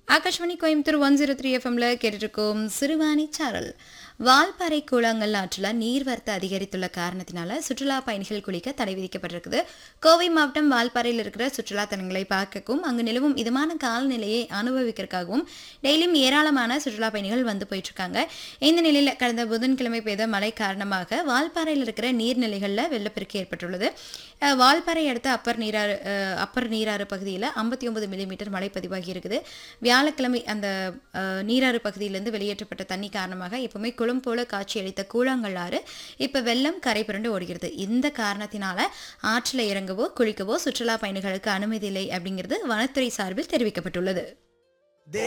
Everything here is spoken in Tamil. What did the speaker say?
Akashvani Coimbatore one zero three எஃப்எம்ல கேட்டுருக்கோம் சிறுவாணி சாரல் வால்பாறை கூழாங்கல் ஆற்றில் நீர்வரத்து அதிகரித்துள்ள காரணத்தினால சுற்றுலா பயணிகள் குளிக்க தடை விதிக்கப்பட்டிருக்குது கோவை மாவட்டம் வால்பாறையில் இருக்கிற சுற்றுலா தலங்களை பார்க்கவும் அங்கு நிலவும் இதமான காலநிலையை அனுபவிக்கிறதுக்காகவும் டெய்லியும் ஏராளமான சுற்றுலா பயணிகள் வந்து போயிட்டு இருக்காங்க இந்த நிலையில் கடந்த புதன்கிழமை பெய்த மழை காரணமாக வால்பாறையில் இருக்கிற நீர்நிலைகளில் வெள்ளப்பெருக்கு ஏற்பட்டுள்ளது அஹ், வால்பாறை அடுத்த அப்பர் நீராறு அஹ், அப்பர் நீராறு பகுதியில் ஐம்பத்தி ஒன்பது மில்லிமீட்டர் மழை பதிவாகி இருக்குது வியாழக்கிழமை அந்த அஹ், நீராறு பகுதியிலிருந்து வெளியேற்றப்பட்ட தண்ணி காரணமாக எப்பவுமே குளம் போல காட்சியளித்த கூழாங்கல் ஆறு இப்போ வெள்ளம் கரை புரண்டு ஓடுகிறது இந்த காரணத்தினால ஆற்றில் இறங்கவோ குளிக்கவோ சுற்றுலா பயணிகளுக்கு அனுமதி இல்லை அப்படிங்கிறது வனத்துறை சார்பில் தெரிவிக்கப்பட்டுள்ளது